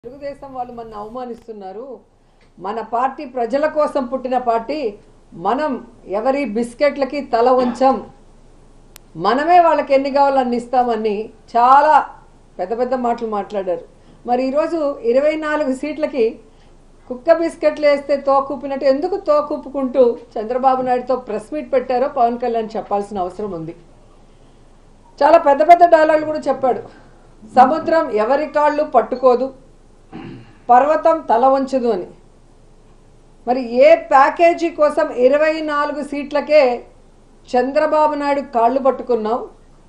తెలుగుదేశం వాళ్ళు మన అవమానిస్తున్నారు మన పార్టీ ప్రజల కోసం పుట్టిన పార్టీ మనం ఎవరి బిస్కెట్లకి తల ఉంచం మనమే వాళ్ళకి ఎన్ని కావాలో అన్ని ఇస్తామని చాలా పెద్ద పెద్ద మాటలు మాట్లాడారు మరి ఈరోజు ఇరవై నాలుగు సీట్లకి కుక్క బిస్కెట్లు వేస్తే తోకూపినట్టు ఎందుకు తోకూపుకుంటూ చంద్రబాబు నాయుడుతో ప్రెస్ మీట్ పెట్టారో పవన్ కళ్యాణ్ చెప్పాల్సిన అవసరం ఉంది చాలా పెద్ద పెద్ద డైలాగులు కూడా చెప్పాడు సముద్రం ఎవరి కాళ్ళు పట్టుకోదు పర్వతం తల వంచదు అని మరి ఏ ప్యాకేజీ కోసం ఇరవై నాలుగు సీట్లకే చంద్రబాబు నాయుడు కాళ్ళు పట్టుకున్నావు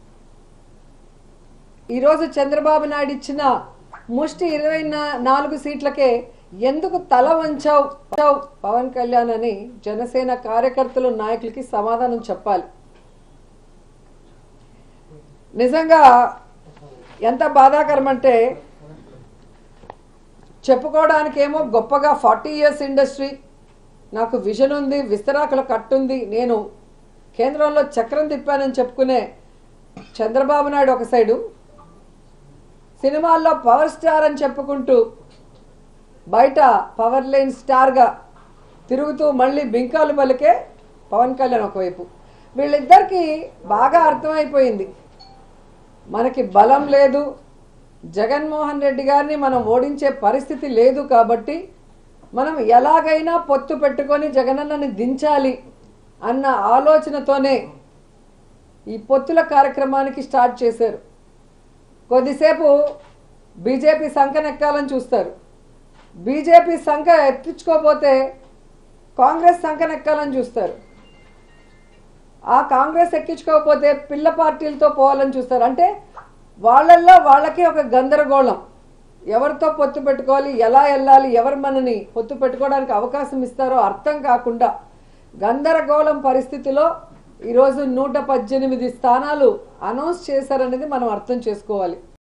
ఈరోజు చంద్రబాబు నాయుడు ఇచ్చిన ముష్టి ఇరవై నా- నాలుగు సీట్లకే ఎందుకు తల వంచావు వంచావు పవన్ కళ్యాణ్ అని జనసేన కార్యకర్తలు నాయకులకి సమాధానం చెప్పాలి నిజంగా ఎంత బాధాకరం అంటే చెప్పుకోవడానికేమో గొప్పగా ఫార్టీ ఇయర్స్ ఇండస్ట్రీ నాకు విజన్ ఉంది విస్తరాకుల కట్టుంది నేను కేంద్రంలో చక్రం తిప్పానని చెప్పుకునే చంద్రబాబు నాయుడు ఒక సైడు సినిమాల్లో పవర్ స్టార్ అని చెప్పుకుంటూ బయట పవర్ లైన్ స్టార్గా తిరుగుతూ మళ్ళీ బింకాలు పలికే పవన్ కళ్యాణ్ ఒకవైపు వీళ్ళిద్దరికీ బాగా అర్థమైపోయింది మనకి బలం లేదు జగన్మోహన్ రెడ్డి గారిని మనం ఓడించే పరిస్థితి లేదు కాబట్టి మనం ఎలాగైనా పొత్తు పెట్టుకొని జగనన్నని దించాలి అన్న ఆలోచనతోనే ఈ పొత్తుల కార్యక్రమానికి స్టార్ట్ చేశారు కొద్దిసేపు బీజేపీ సంఖనెక్కాలని చూస్తారు బీజేపీ సంఖ ఎత్తించుకోపోతే కాంగ్రెస్ సంఖనెక్కాలని చూస్తారు ఆ కాంగ్రెస్ ఎక్కించుకోకపోతే పిల్ల పార్టీలతో పోవాలని చూస్తారు అంటే వాళ్ళల్లో వాళ్ళకి ఒక గందరగోళం ఎవరితో పొత్తు పెట్టుకోవాలి ఎలా వెళ్ళాలి ఎవరు మనని పొత్తు పెట్టుకోవడానికి అవకాశం ఇస్తారో అర్థం కాకుండా గందరగోళం పరిస్థితిలో ఈరోజు నూట పద్దెనిమిది స్థానాలు అనౌన్స్ చేశారనేది మనం అర్థం చేసుకోవాలి